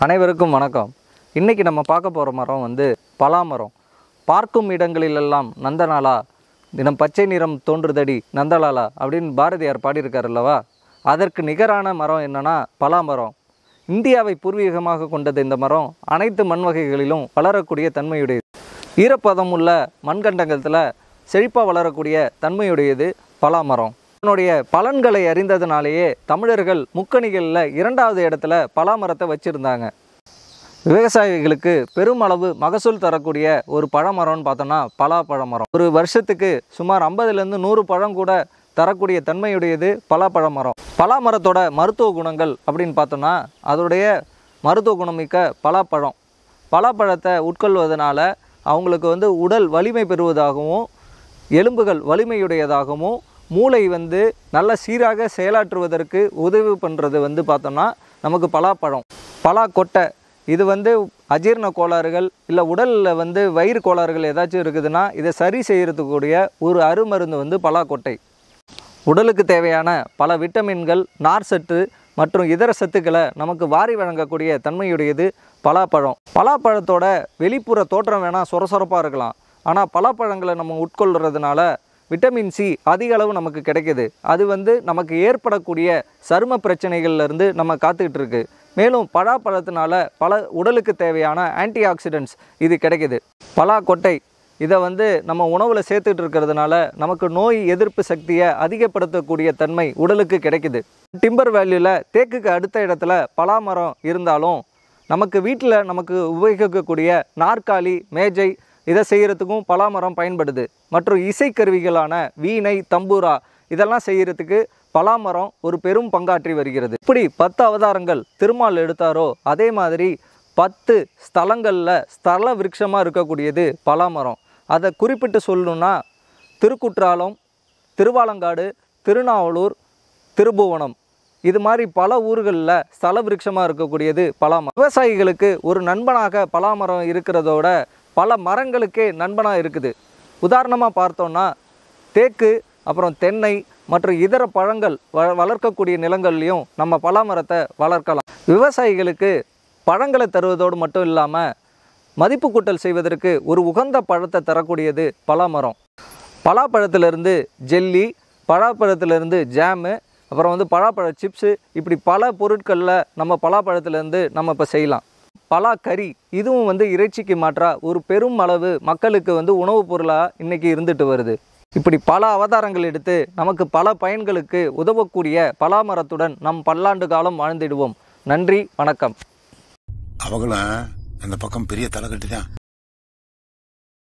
அனைவருக்கும் வணக்கம் இன்றைக்கி நம்ம பார்க்க போகிற மரம் வந்து பலா மரம் பார்க்கும் இடங்களிலெல்லாம் நந்தனாலா தினம் பச்சை நிறம் தோன்றுதடி நந்தலாலா அப்படின்னு பாரதியார் பாடியிருக்கார் அல்லவா அதற்கு நிகரான மரம் என்னன்னா பலா மரம் இந்தியாவை பூர்வீகமாக கொண்டது இந்த மரம் அனைத்து மண் வகைகளிலும் வளரக்கூடிய தன்மையுடையது ஈரப்பதம் உள்ள மண்கண்டங்கத்தில் செழிப்பாக வளரக்கூடிய தன்மையுடையது பலா மரம் இதனுடைய பலன்களை அறிந்ததுனாலேயே தமிழர்கள் முக்கணிகளில் இரண்டாவது இடத்துல பலா மரத்தை வச்சுருந்தாங்க விவசாயிகளுக்கு பெருமளவு மகசூல் தரக்கூடிய ஒரு பழமரம்னு பார்த்தோன்னா பலா பழமரம் ஒரு வருஷத்துக்கு சுமார் ஐம்பதுலேருந்து நூறு பழம் கூட தரக்கூடிய தன்மையுடையது பலாப்பழ மரம் பலா மரத்தோட மருத்துவ குணங்கள் அப்படின்னு பார்த்தோன்னா அதோடைய மருத்துவ குணமிக்க பலாப்பழம் பலாப்பழத்தை உட்கொள்வதனால அவங்களுக்கு வந்து உடல் வலிமை பெறுவதாகவும் எலும்புகள் வலிமையுடையதாகவும் மூளை வந்து நல்ல சீராக செயலாற்றுவதற்கு உதவி பண்ணுறது வந்து பார்த்தோம்னா நமக்கு பலாப்பழம் பலா கொட்டை இது வந்து அஜீரண கோளாறுகள் இல்லை உடலில் வந்து வயிறு கோளாறுகள் ஏதாச்சும் இருக்குதுன்னா இதை சரி செய்யறதுக்கூடிய ஒரு அருமருந்து வந்து பலாக்கொட்டை உடலுக்கு தேவையான பல விட்டமின்கள் நார் சத்து மற்றும் இதர சத்துக்களை நமக்கு வாரி வழங்கக்கூடிய தன்மையுடையது பலாப்பழம் பலாப்பழத்தோட வெளிப்புற தோற்றம் வேணால் சொரசொரப்பாக இருக்கலாம் ஆனால் பலாப்பழங்களை நம்ம உட்கொள்கிறதுனால விட்டமின் சி அதிக அளவு நமக்கு கிடைக்குது அது வந்து நமக்கு ஏற்படக்கூடிய சரும பிரச்சனைகள்ல இருந்து நம்ம காத்துக்கிட்டு இருக்கு மேலும் பலாப்பழத்தினால பல உடலுக்கு தேவையான ஆன்டி ஆக்சிடென்ட்ஸ் இது கிடைக்குது பலா கொட்டை இதை வந்து நம்ம உணவில் சேர்த்துட்டு இருக்கிறதுனால நமக்கு நோய் எதிர்ப்பு சக்தியை அதிகப்படுத்தக்கூடிய தன்மை உடலுக்கு கிடைக்குது டிம்பர் வேல்யூவில் தேக்குக்கு அடுத்த இடத்துல பலாமரம் இருந்தாலும் நமக்கு வீட்டில் நமக்கு உபயோகிக்கக்கூடிய நாற்காலி மேஜை இதை செய்கிறதுக்கும் பலாமரம் பயன்படுது மற்றும் இசைக்கருவிகளான வீணை தம்பூரா இதெல்லாம் செய்கிறதுக்கு பலாமரம் ஒரு பெரும் பங்காற்றி வருகிறது இப்படி பத்து அவதாரங்கள் திருமால் எடுத்தாரோ அதே மாதிரி பத்து ஸ்தலங்களில் ஸ்தல விருட்சமாக இருக்கக்கூடியது பலாமரம் அதை குறிப்பிட்டு சொல்லணும்னா திருக்குற்றாலம் திருவாலங்காடு திருநாவலூர் திருபுவனம் இது மாதிரி பல ஊர்களில் ஸ்தல விருட்சமாக இருக்கக்கூடியது பலாமரம் விவசாயிகளுக்கு ஒரு நண்பனாக பலாமரம் இருக்கிறதோட பல மரங்களுக்கே நண்பனாக இருக்குது உதாரணமாக பார்த்தோன்னா தேக்கு அப்புறம் தென்னை மற்றும் இதர பழங்கள் வ வளர்க்கக்கூடிய நிலங்கள்லையும் நம்ம பலாமரத்தை வளர்க்கலாம் விவசாயிகளுக்கு பழங்களை தருவதோடு மட்டும் இல்லாமல் மதிப்பு கூட்டல் செய்வதற்கு ஒரு உகந்த பழத்தை தரக்கூடியது பலாமரம் பலாப்பழத்திலிருந்து ஜெல்லி பலாப்பழத்திலிருந்து ஜாமு அப்புறம் வந்து பலாப்பழ சிப்ஸு இப்படி பல பொருட்களில் நம்ம பலாப்பழத்திலேருந்து நம்ம இப்போ செய்யலாம் பலா கறி இதுவும் வந்து இறைச்சிக்கு மாற்றா ஒரு பெரும் அளவு மக்களுக்கு வந்து உணவுப் பொருளாக இன்றைக்கி இருந்துட்டு வருது இப்படி பல அவதாரங்கள் எடுத்து நமக்கு பல பயன்களுக்கு உதவக்கூடிய பலாமரத்துடன் நம் பல்லாண்டு காலம் வாழ்ந்திடுவோம் நன்றி வணக்கம் அவங்களும் அந்த பக்கம் பெரிய தலை கட்டிதான்